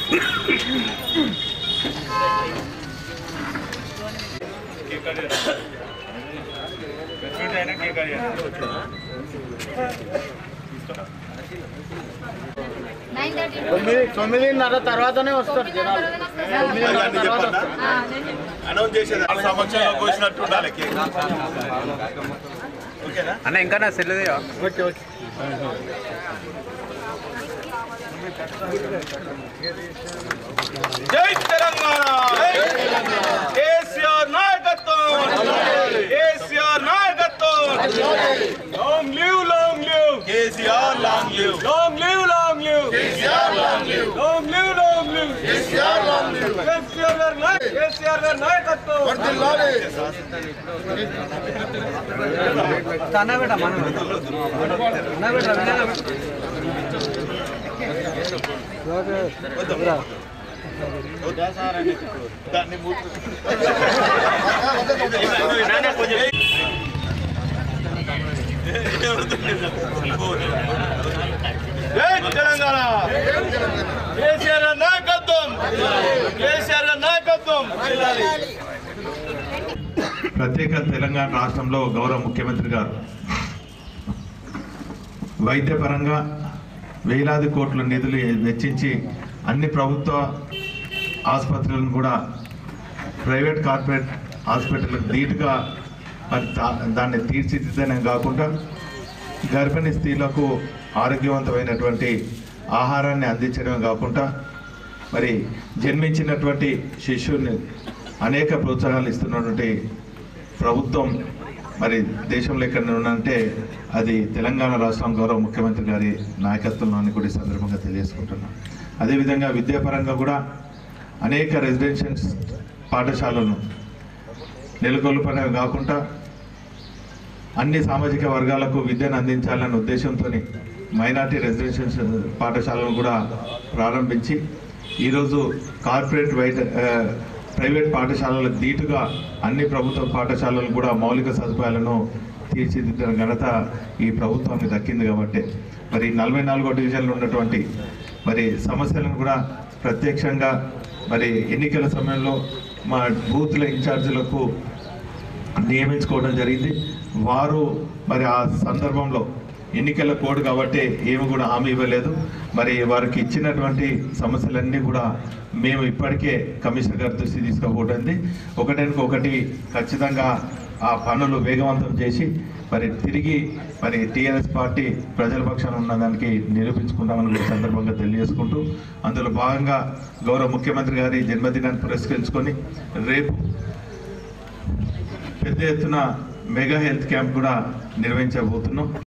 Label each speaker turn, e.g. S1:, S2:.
S1: Nine thirty
S2: తొమ్మిది తొమ్మిదిన్నర తర్వాతనే వస్తారు జనాలు తొమ్మిదిన్నర తర్వాత వస్తారు.
S3: అనౌన్స్ చేసేది వాళ్ళ సమక్షంలో కోసినట్టు ఉండాలి కేక్ ఓకేనా
S4: అన్న ఇంకా నా సెల్లుది
S2: ఓకే ఓకే
S3: జై తెలంగాణ కేసీఆర్ నాయకత్వం కేసీఆర్ నాయకత్వం long live long live KCR long live long live long live KCR long live long live long live KCR long live KCR గారి నాయ- కేసీఆర్ గారి నాయకత్వం దాన్ని మూడు జై తెలంగాణ కేసీఆర్ గారి నాయకత్వం కేసీఆర్ గారి నాయకత్వం
S5: ప్రత్యేక తెలంగాణ రాష్ట్రంలో గౌరవ ముఖ్యమంత్రి గారు వైద్యపరంగా వేలాది కోట్ల నిధులు వెచ్చించి అన్ని ప్రభుత్వ ఆసుపత్రులను కూడా ప్రైవేట్ కార్పొరేట్ హాస్పిటల్కి ధీటుగా మరి దా- దాన్ని తీర్చిదిద్దనే కాకుండా గర్భిణీ స్త్రీలకు ఆరోగ్యవంతమైనటువంటి ఆహారాన్ని అందించడమే కాకుండా మరి జన్మించినటువంటి శిశువుని అనేక ప్రోత్సాహాలు ఇస్తున్నటువంటి ప్రభుత్వం మరి దేశంలో ఎక్కడ ఉన్నంటే అది తెలంగాణ రాష్ట్రం గౌరవ ముఖ్యమంత్రి గారి నాయకత్వంలో అని కూడా ఈ సందర్భంగా తెలియజేసుకుంటున్నాం అదేవిధంగా విద్యాపరంగా కూడా అనేక రెసిడెన్షియల్ పాఠశాలలను నెలకొల్పనే కాకుండా అన్ని సామాజిక వర్గాలకు విద్యను అందించాలనే ఉద్దేశంతో మైనార్టీ రెసిడెన్షియల్ పాఠశాలను కూడా ప్రారంభించి ఈరోజు కార్పొరేట్ వైట్ ఆ, ప్రైవేట్ పాఠశాలలకు ధీటుగా అన్ని ప్రభుత్వ పాఠశాలలు కూడా మౌలిక సదుపాయాలను తీర్చిదిద్దిన ఘనత ఈ ప్రభుత్వానికి దక్కింది కాబట్టి మరి నలభై నాలుగో డివిజన్లో ఉన్నటువంటి మరి సమస్యలను కూడా ప్రత్యక్షంగా మరి ఎన్నికల సమయంలో మా బూత్ల ఇన్ఛార్జీలకు నియమించుకోవడం జరిగింది వారు మరి ఆ సందర్భంలో ఎన్నికల కోడ్ కాబట్టి ఏమి కూడా హామీ ఇవ్వలేదు మరి వారికి ఇచ్చినటువంటి సమస్యలన్నీ కూడా మేము ఇప్పటికే కమిషనర్ గారి దృష్టి తీసుకుపోతుంది ఒకటానికి ఒకటి ఖచ్చితంగా ఆ పనులు వేగవంతం చేసి మరి తిరిగి మరి టీఆర్ఎస్ పార్టీ ప్రజల పక్షాన ఉన్నదానికి నిరూపించుకుంటామని కూడా ఈ సందర్భంగా తెలియజేసుకుంటూ అందులో భాగంగా గౌరవ ముఖ్యమంత్రి గారి జన్మదినాన్ని పురస్కరించుకొని రేపు పెద్ద ఎత్తున మెగా హెల్త్ క్యాంప్ కూడా నిర్వహించబోతున్నాం